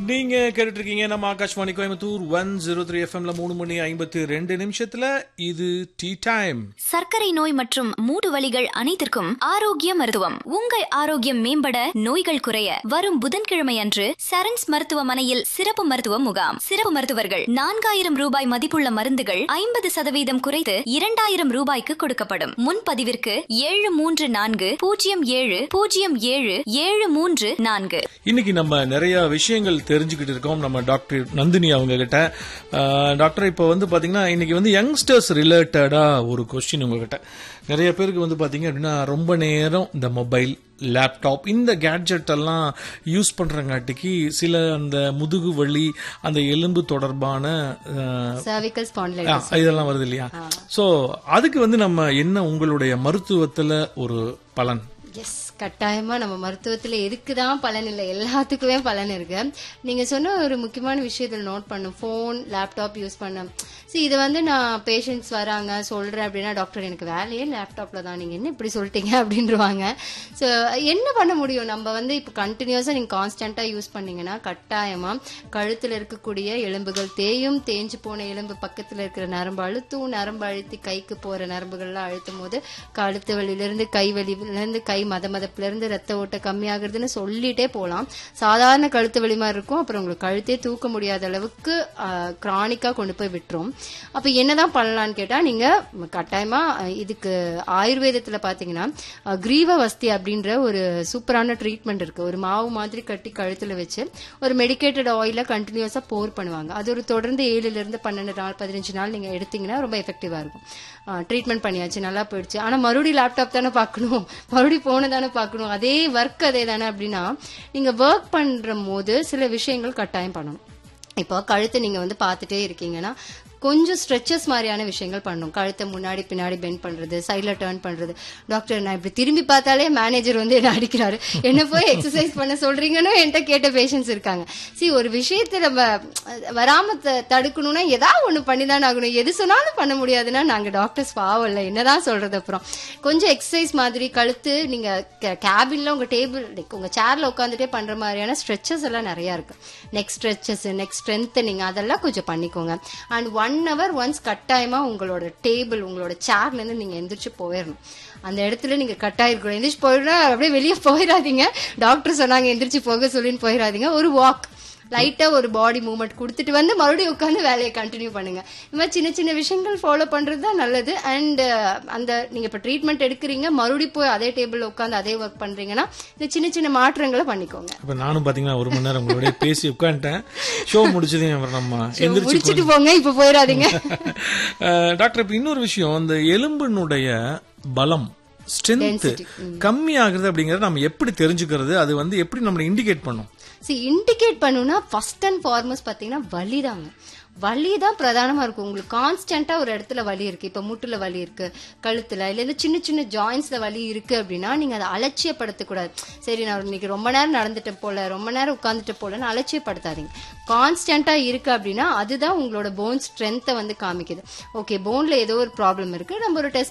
நீங்க கேட்டுட்டு இருக்கீங்க நம்ம Akashvani Coimbatore one zero three எஃப்எம்ல மூணு மணி ஐம்பத்தி ரெண்டு நிமிஷத்துல இது டீ டைம் சர்க்கரை நோய் மற்றும் மூட்டு வலிகள் அனைத்திற்கும் ஆரோக்கிய மருத்துவம் உங்கள் ஆரோக்கியம் மேம்பட நோய்கள் குறைய வரும் புதன்கிழமை அன்று சரண்ஸ் மருத்துவமனையில் சிறப்பு மருத்துவ முகாம் சிறப்பு மருத்துவர்கள் நான்காயிரம் ரூபாய் மதிப்புள்ள மருந்துகள் ஐம்பது சதவீதம் குறைத்து இரண்டாயிரம் ரூபாய்க்கு கொடுக்கப்படும் முன்பதிவிற்கு ஏழு மூன்று நான்கு பூஜ்ஜியம் ஏழு பூஜ்ஜியம் ஏழு ஏழு மூன்று நான்கு இன்னைக்கு நம்ம நிறைய விஷயங்கள் தெரிஞ்சுக்கிட்டு இருக்கோம் நம்ம டாக்டர் நந்தினி அவங்க கிட்ட அஹ், டாக்டர் இப்போ வந்து பாத்தீங்கன்னா இன்னைக்கு வந்து யங்ஸ்டர்ஸ் ரிலேட்டடா ஒரு கொஸ்டின் உங்ககிட்ட நிறைய பேருக்கு வந்து பாத்தீங்க அப்படின்னா ரொம்ப நேரம் இந்த மொபைல் லேப்டாப் இந்த கேட்ஜெட் எல்லாம் யூஸ் பண்றங்காட்டிக்கு சில அந்த முதுகு வலி அந்த எலும்பு தொடர்பான அஹ், cervical ஆ, spondylitis இதெல்லாம் வருது இல்லையா சோ அதுக்கு வந்து நம்ம என்ன உங்களுடைய மருத்துவத்துல ஒரு பலன் எஸ் கட்டாயமா நம்ம மருத்துவத்துல எதுக்கு தான் பலன் இல்லை எல்லாத்துக்குமே பலன் இருக்கு நீங்க சொன்ன ஒரு முக்கியமான விஷயத்துல நோட் பண்ணும் ஃபோன் லேப்டாப் யூஸ் பண்ண see இது வந்து நான் பேஷண்ட்ஸ் வராங்க சொல்றேன் அப்படின்னா டாக்டர் எனக்கு வேலையே லேப்டாப்ல தான் நீங்க என்ன இப்படி சொல்லிட்டீங்க அப்படின்றவாங்க ஸோ என்ன பண்ண முடியும் நம்ம வந்து இப்போ கண்டினியூஸா நீங்க கான்ஸ்டன்டா யூஸ் பண்ணீங்கன்னா கட்டாயமா கழுத்துல இருக்கக்கூடிய எலும்புகள் தேயும் தேஞ்சு போன எலும்பு பக்கத்துல இருக்கிற நரம்பு அழுத்தும் நரம்பு அழுத்தி கைக்கு போற நரம்புகள்லாம் அழுத்தும் போது கழுத்து வலியிலிருந்து கை வலியிலிருந்து கை மத மதப்புல இருந்து ரத்த ஓட்டம் கம்மியாகுறதுன்னு சொல்லிட்டே போலாம் சாதாரண கழுத்து வலி மாதிரி இருக்கும் அப்புறம் உங்களுக்கு கழுத்தே தூக்க முடியாத அளவுக்கு கிரானிக்கா கொண்டு போய் விட்டுரும் அப்ப என்னதான் பண்ணலாம்னு கேட்டா நீங்க கட்டாயமா அஹ், இதுக்கு ஆயுர்வேதத்துல பாத்தீங்கன்னா அஹ், கிரீவவஸ்தி அப்படின்ற ஒரு சூப்பரான ட்ரீட்மெண்ட் இருக்கு ஒரு மாவு மாதிரி கட்டி கழுத்துல வச்சு ஒரு மெடிக்கேட்டட் ஆயில கண்டினியூஸா போர் பண்ணுவாங்க அது ஒரு தொடர்ந்து ஏழுல இருந்து பன்னெண்டு நாள் பதினஞ்சு நாள் நீங்க எடுத்தீங்கன்னா ரொம்ப எஃபெக்டிவா இருக்கும் ட்ரீட்மெண்ட் பண்ணியாச்சு நல்லா போயிடுச்சு ஆனா மறுபடியும் லேப்டாப் தானே பார்க்கணும் மறுபடியும் போன தானே பார்க்கணும் அதே ஒர்க் அதே தானே அப்படின்னா நீங்க ஒர்க் பண்ற போது சில விஷயங்கள் கட்டாயம் பண்ணணும் இப்போ கழுத்தை நீங்க வந்து பார்த்துட்டே இருக்கீங்கன்னா கொஞ்சம் ஸ்ட்ரெச்சஸ் மாதிரியான விஷயங்கள் பண்ணணும் கழுத்தை முன்னாடி பின்னாடி பெண்ட் பண்றது சைட்ல டேர்ன் பண்றது டாக்டர் நான் இப்படி திரும்பி பார்த்தாலே மேனேஜர் வந்து என்ன அடிக்கிறாரு என்ன போய் எக்ஸசைஸ் பண்ண சொல்றீங்கன்னு என்கிட்ட கேட்ட பேஷண்ட்ஸ் இருக்காங்க சி ஒரு விஷயத்தை நம்ம அஹ், வராம த- தடுக்கணும்னா ஏதாவது ஒண்ணு பண்ணிதான் ஆகணும் எது சொன்னாலும் பண்ண முடியாதுன்னா நாங்க டாக்டர்ஸ் பாவம் இல்ல என்னதான் சொல்றது அப்புறம் கொஞ்சம் எக்ஸசைஸ் மாதிரி கழுத்து நீங்க கேபின்ல உங்க டேபிள் உங்க சேர்ல உட்காந்துட்டே பண்ற மாதிரியான ஸ்ட்ரெச்சஸ் எல்லாம் நிறைய இருக்கு நெக் ஸ்ட்ரெச்சஸ் நெக் ஸ்ட்ரென்த்தனிங் அதெல்லாம் கொஞ்சம் பண்ணிக்கோங்க அண்ட் ஒன் ஹவர் ஒன்ஸ் கட்டாயமா உங்களோட டேபிள் உங்களோட சேர்ல இருந்து நீங்க எந்திரிச்சு போயிடணும் அந்த இடத்துல நீங்க கட்டாயிருக்கணும் எந்திரிச்சு போயிடணும் அப்படியே வெளியே போயிடாதீங்க டாக்டர் சொன்னாங்க எந்திரிச்சு போக சொல்லின்னு போயிடாதீங்க ஒரு வாக் லைட்டா ஒரு பாடி மூவ்மெண்ட் கொடுத்துட்டு வந்து மறுபடியும் உட்காந்து வேலையை கண்டினியூ பண்ணுங்க இந்த மாதிரி சின்ன சின்ன விஷயங்கள் ஃபாலோ பண்றது தான் நல்லது அண்ட் அந்த நீங்க இப்ப ட்ரீட்மெண்ட் எடுக்கிறீங்க மறுபடியும் போய் அதே டேபிள்ல உட்காந்து அதே ஒர்க் பண்றீங்கன்னா இந்த சின்ன சின்ன மாற்றங்களை பண்ணிக்கோங்க இப்ப நானும் பாத்தீங்கன்னா ஒரு மணி நேரம் உங்களோட பேசி உட்காந்துட்டேன் ஷோ முடிச்சதையும் அப்புறம் நம்ம எந்திரிச்சு முடிச்சிட்டு போங்க இப்ப போயிடாதீங்க அஹ், டாக்டர் இப்ப இன்னொரு விஷயம் இந்த எலும்பினுடைய பலம் ஸ்ட்ரென்த் கம்மி ஆகுறது அப்படிங்கறத நம்ம எப்படி தெரிஞ்சுக்கிறது அது வந்து எப்படி நம்மளை இண்டிகேட் பண்ணும் சி இண்டிகேட் பண்ணுனா ஃபர்ஸ்ட் அண்ட் ஃபார்மஸ்ட் பாத்தீங்கன்னா வலி தாங்க வலி தான் பிரதானமா இருக்கும் உங்களுக்கு கான்ஸ்டன்டா ஒரு இடத்துல வலி இருக்கு இப்ப முட்டுல வலி இருக்கு கழுத்துல இல்ல இந்த சின்ன சின்ன ஜாயின்ஸ்ல வலி இருக்கு அப்படின்னா நீங்க அதை அலட்சியப்படுத்தக்கூடாது சரி நான் இன்னைக்கு ரொம்ப நேரம் நடந்துட்டு போல ரொம்ப நேரம் உட்கார்ந்துட்டு போலன்னு அலட்சியப்படுத்தாதீங்க கான்ஸ்டன்டா இருக்கு அப்படின்னா அதுதான் உங்களோட போன் ஸ்ட்ரென்த்தை வந்து காமிக்குது ஓகே போன்ல ஏதோ ஒரு ப்ராப்ளம் இருக்கு நம்ம ஒரு டெஸ்ட்